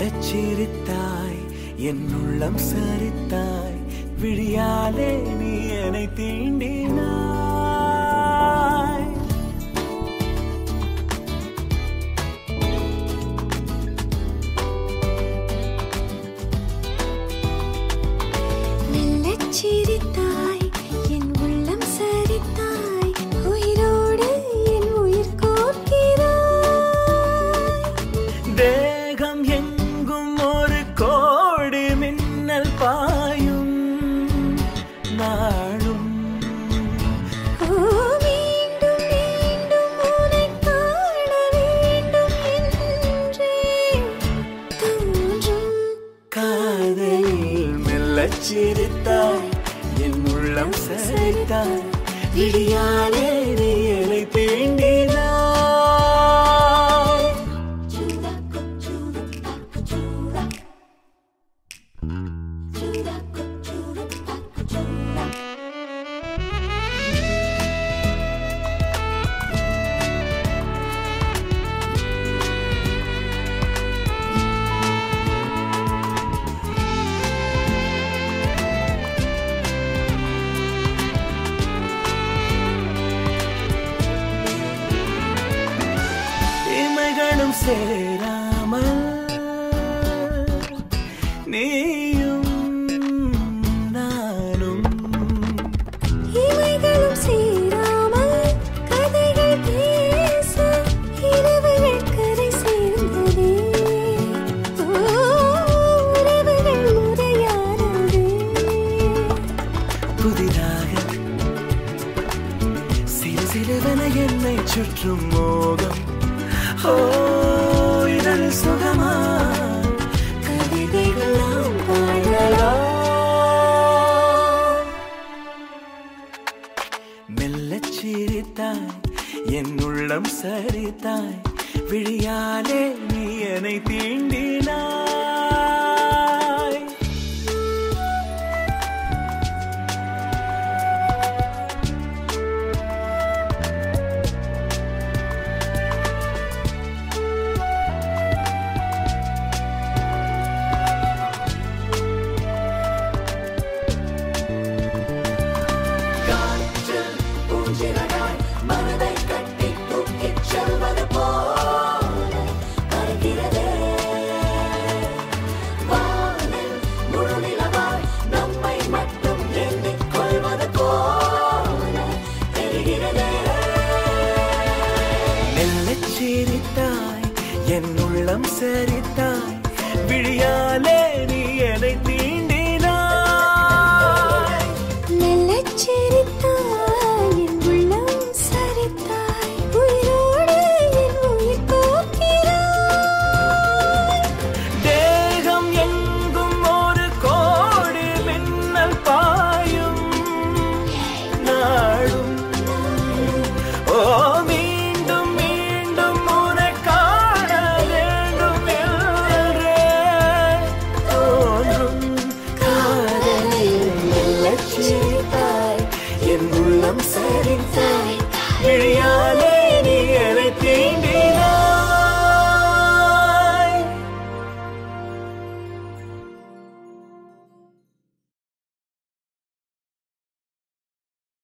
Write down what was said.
மெல்லச் சிரித்தாய் என் உள்ளம் சரித்தாய் விழியாலே நீ என்னை தீண்டினாய் மெல்லச் சிரித்தாய் என் உள்ளம் சரித்தாய் உயிரோடு என் உயிர் கோர்க்கிறாய் தேகம் எங்கும் ஒரு கோடி மின்னல் பாயும் நாளும் ஓ மீண்டும் மீண்டும் உன்னை காண வேண்டும் என்றே தோன்றும் காதலில் மெல்லச் சிரித்தாய் என் உள்ளம் சரித்தாய் விடியாலே நீ என்னை தீண்டினாய் இமைகளும் சேராமல் நீயும் நானும் இமைகளும் சேராமல் கதைகள் பேச இரவுகள் கரை சேர்ந்ததே ஓ உறவுகள் முறையானதே புதிதாக சிறு சிறுவன என்னை சுற்றும் மோகம் ஓ இதழ் சுகமா கவிதைகளாம் பாடலாம் மெல்லச் சிரித்தாய் என் உள்ளம் சரித்தாய் விழியாலே நீ என்னை தீ